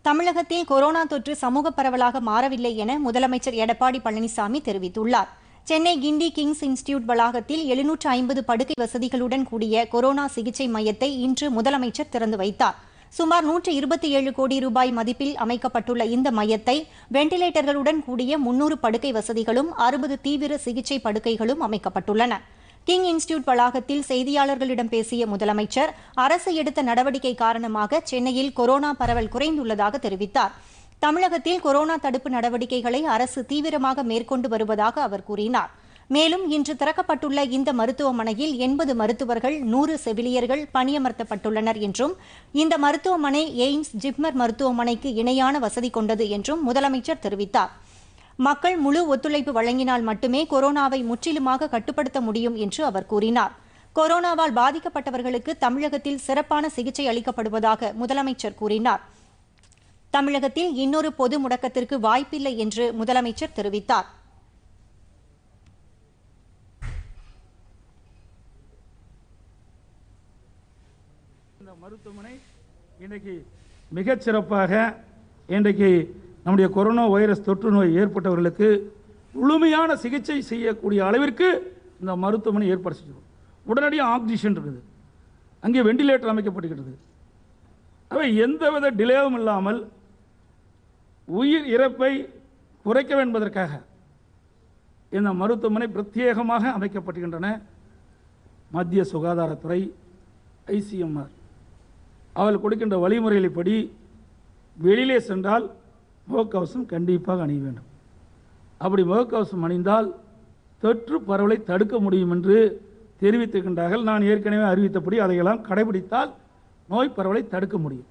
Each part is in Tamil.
தமிழகத்தில் கொரோனா தொற்று சமூக பரவலாக மாறவில்லை என முதலமைச்சர் எடப்பாடி பழனிசாமி தெரிவித்துள்ளார் சென்னை கிண்டி கிங்ஸ் இன்ஸ்டிடியூட் வளாகத்தில் எழுநூற்று ஐம்பது படுக்கை வசதிகளுடன் கூடிய கொரோனா சிகிச்சை மையத்தை இன்று முதலமைச்சர் திறந்து வைத்தார் சுமார் நூற்று இருபத்தி ஏழு கோடி ரூபாய் மதிப்பில் அமைக்கப்பட்டுள்ள இந்த மையத்தை வெண்டிலேட்டர்களுடன் கூடிய முன்னூறு படுக்கை வசதிகளும் அறுபது தீவிர சிகிச்சை படுக்கைகளும் அமைக்கப்பட்டுள்ளன கிங் இன்ஸ்டிடியூட் வளாகத்தில் செய்தியாளர்களிடம் பேசிய முதலமைச்சர் அரசு எடுத்த நடவடிக்கை காரணமாக சென்னையில் கொரோனா பரவல் குறைந்துள்ளதாக தெரிவித்தார் தமிழகத்தில் கொரோனா தடுப்பு நடவடிக்கைகளை அரசு தீவிரமாக மேற்கொண்டு வருவதாக அவர் கூறினார் மேலும் இன்று திறக்கப்பட்டுள்ள இந்த மருத்துவமனையில் எண்பது மருத்துவர்கள் நூறு செவிலியர்கள் பணியமர்த்தப்பட்டுள்ளனர் என்றும் இந்த மருத்துவமனை எய்ம்ஸ் ஜிப்மர் மருத்துவமனைக்கு இணையான வசதி கொண்டது என்றும் முதலமைச்சர் தெரிவித்தார் மக்கள் முழு ஒத்துழைப்பு வழங்கினால் மட்டுமே கொரோனாவை முற்றிலுமாக கட்டுப்படுத்த முடியும் என்று அவர் கூறினார் கொரோனாவால் பாதிக்கப்பட்டவர்களுக்கு தமிழகத்தில் சிறப்பான சிகிச்சை அளிக்கப்படுவதாக முதலமைச்சர் கூறினார் தமிழகத்தில் இன்னொரு பொது முடக்கத்திற்கு வாய்ப்பில்லை என்று முதலமைச்சர் தெரிவித்தார் இந்த மருத்துவமனை இன்றைக்கு மிகச் சிறப்பாக இன்றைக்கு நம்முடைய கொரோனா வைரஸ் தொற்று நோய் ஏற்பட்டவர்களுக்கு முழுமையான சிகிச்சை செய்யக்கூடிய அளவிற்கு இந்த மருத்துவமனை ஏற்பாடு செஞ்சிருக்கும் உடனடியாக ஆக்சிஜன் இருக்குது அங்கே வெண்டிலேட்டர் அமைக்கப்படுகிறது அவை எந்தவித டிலேவும் இல்லாமல் உயிர் இறப்பை குறைக்க என்பதற்காக இந்த மருத்துவமனை பிரத்யேகமாக அமைக்கப்படுகின்றன மத்திய சுகாதாரத்துறை ஐசிஎம்ஆர் அவள் கொடுக்கின்ற வழிமுறைகளின்படி வெளியிலே சென்றால் முகக்கவசம் கண்டிப்பாக அணிய வேண்டும் அப்படி முகக்கவசம் அணிந்தால் தொற்று பரவலை தடுக்க முடியும் என்று தெரிவித்திருக்கின்றார்கள் நான் ஏற்கனவே அறிவித்தபடி அதையெல்லாம் கடைபிடித்தால் நோய் பரவலை தடுக்க முடியும்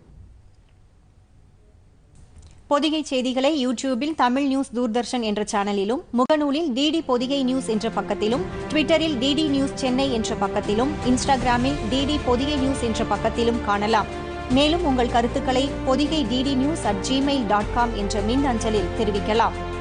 பொதிகை செய்திகளை யூடியூபில் தமிழ் நியூஸ் தூர்தர்ஷன் என்ற சேனலிலும் முகநூலில் டிடி பொதிகை நியூஸ் என்ற பக்கத்திலும் ட்விட்டரில் டிடி நியூஸ் சென்னை என்ற பக்கத்திலும் இன்ஸ்டாகிராமில் டிடி பொதிகை நியூஸ் என்ற பக்கத்திலும் காணலாம் மேலும் உங்கள் கருத்துக்களை Podhigai DD news at Gmail dot com என்ற மின் அஞ்சலில் தெரிவிக்கலாம்